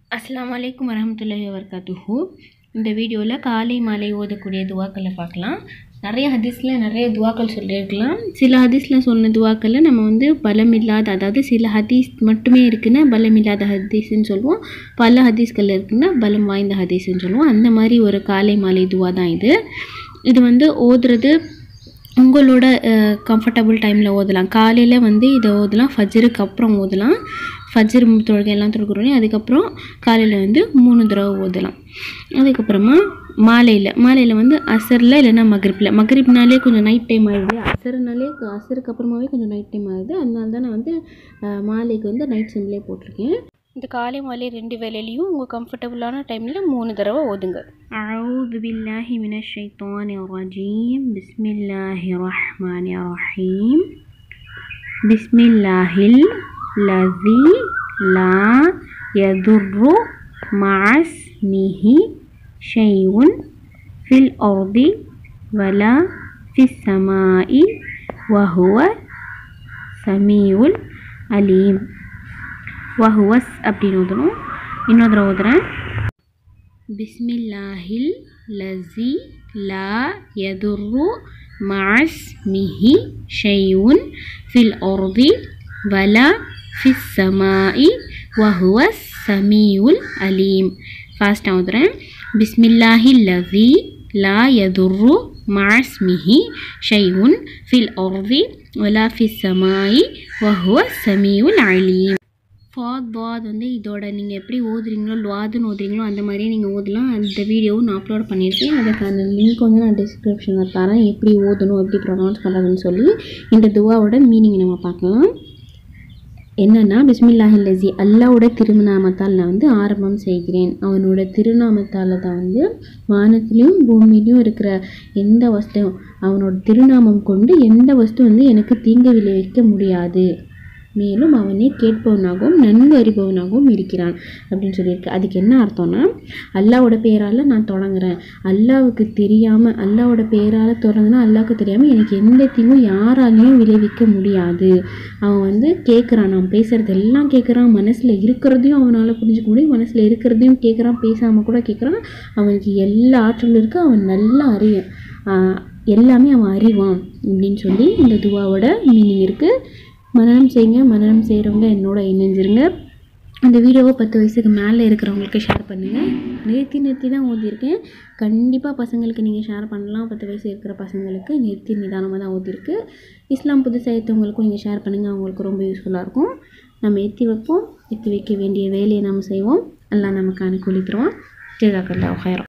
அஸ்ஸலாமு அலைக்கும் வரஹ்மத்துல்லாஹி வபரகாத்துஹு இந்த வீடியோவில் காலை மாலை ஓதக்கூடிய துவாக்களை பார்க்கலாம் நிறைய ஹதீஸில் நிறைய துவாக்கள் சொல்லியிருக்கலாம் சில ஹதீஸில் சொன்ன துவாக்களை நம்ம வந்து பலம் இல்லாத அதாவது சில ஹதீஸ் மட்டுமே இருக்குன்னா பலம் இல்லாத ஹதீஸ்ன்னு சொல்லுவோம் பல ஹதீஸ்கள் இருக்குன்னா பலம் வாய்ந்த ஹதீஸ்ன்னு சொல்லுவோம் அந்த மாதிரி ஒரு காலை மாலை துவா தான் இது இது வந்து ஓதுறது உங்களோட கம்ஃபர்டபுள் டைமில் ஓதலாம் காலையில் வந்து இதை ஓதலாம் ஃபஜ்ருக்கு அப்புறம் ஓதலாம் ஃபஜ்ர் தொழுகை எல்லாம் தொழுகிறோன்னே அதுக்கப்புறம் காலையில் வந்து மூணு தடவை ஓதலாம் அதுக்கப்புறமா மாலையில் மாலையில் வந்து அசரில் இல்லைன்னா மகரிப்பில் மகரிப்னாலே கொஞ்சம் நைட் டைம் ஆகிடுது அசருனாலே அசருக்கு அப்புறமாவே கொஞ்சம் நைட் டைம் ஆகுது அதனால தான் நான் வந்து அஹ், மாலைக்கு வந்து நைட் சிம்லே போட்டிருக்கேன் இந்த காலை மாலை ரெண்டு வேலையிலையும் உங்கள் கம்ஃபர்டபுளான டைமில் மூணு தடவை ஓதுங்க أعوذ بالله من الشيطان الرجيم بسم الله الرحمن الرحيم بسم الله الذي لا يضر مع اسمه شيء في الأرض ولا في السماء وهو سميع العليم وهو அப்படின்னு ஓதணும் இன்னொரு தடவை ஓதுறேன் بسم الله الذي لا يضر مع اسمه شيء في الأرض ولا في السماء وهو السميع العليم فاست أودرن بسم الله الذي لا يضر مع اسمه شيء في الأرض ولا في السماء وهو السميع العليم ஃபாத் பாத் வந்து இதோட நீங்கள் எப்படி ஓதுறீங்களோ லுவாதுன்னு ஓதுறீங்களோ அந்த மாதிரியே நீங்கள் ஓதலாம் அந்த வீடியோவும் நான் அப்லோட் பண்ணியிருக்கேன் அதுக்கான லிங்க் வந்து நான் டிஸ்கிரிப்ஷனில் தரேன் எப்படி ஓதணும் எப்படி ப்ரொனவுன்ஸ் பண்ணுறதுன்னு சொல்லி இந்த துவாவோட மீனிங் நம்ம பார்க்கலாம் என்னன்னா பிஸ்மில்லாஹி லசி அல்லாவோட திருநாமத்தால் நான் வந்து ஆரம்பம் செய்கிறேன் அவனோட திருநாமத்தால் தான் வந்து வானத்திலையும் பூமியிலையும் இருக்கிற எந்த வஸ்துவும் அவனோட திருநாமம் கொண்டு எந்த வஸ்து வந்து எனக்கு தீங்கு விளைவிக்க முடியாது மேலும் அவனே கேட்பவனாகவும் நன்கு அறிபவனாகவும் இருக்கிறான் அப்படின்னு சொல்லியிருக்கு அதுக்கு என்ன அர்த்தம்னா அல்லாவோட பேரால் நான் தொடங்குறேன் அல்லாவுக்கு தெரியாமல் அல்லாவோட பேரால் தொடங்குனா அல்லாவுக்கு தெரியாமல் எனக்கு எந்த தீங்கும் யாராலையும் விளைவிக்க முடியாது அவன் வந்து கேட்குறான் நான் பேசுகிறது எல்லாம் கேட்குறான் மனசில் இருக்கிறதையும் அவனால் புரிஞ்சுக்க முடியும் மனசில் இருக்கிறதையும் கேட்குறான் பேசாமல் கூட கேட்குறான் அவனுக்கு எல்லா ஆற்றலும் இருக்குது அவன் நல்லா அறிய ஆஹ் எல்லாமே அவன் அறிவான் அப்படின்னு சொல்லி இந்த துவாவோட மீனிங் இருக்குது மனனம் செய்யுங்க மனனம் செய்கிறவங்க என்னோட இணைஞ்சிருங்க அந்த வீடியோவை பத்து வயசுக்கு மேலே இருக்கிறவங்களுக்கு ஷேர் பண்ணுங்கள் நிறுத்தி நிறுத்தி தான் ஓதியிருக்கேன் கண்டிப்பாக பசங்களுக்கு நீங்கள் ஷேர் பண்ணலாம் பத்து வயசு இருக்கிற பசங்களுக்கு நிறுத்தி நிதானமாக தான் ஓதிருக்கு இஸ்லாம் புதுசாக ஏற்றவங்களுக்கும் நீங்கள் ஷேர் பண்ணுங்கள் அவங்களுக்கு ரொம்ப யூஸ்ஃபுல்லாக இருக்கும் நம்ம எத்தி வைப்போம் எத்தி வைக்க வேண்டிய வேலையை நம்ம செய்வோம் எல்லாம் நமக்கு அனுகூலித்துருவோம் ஜெதாக்கல்லா ஹைரம்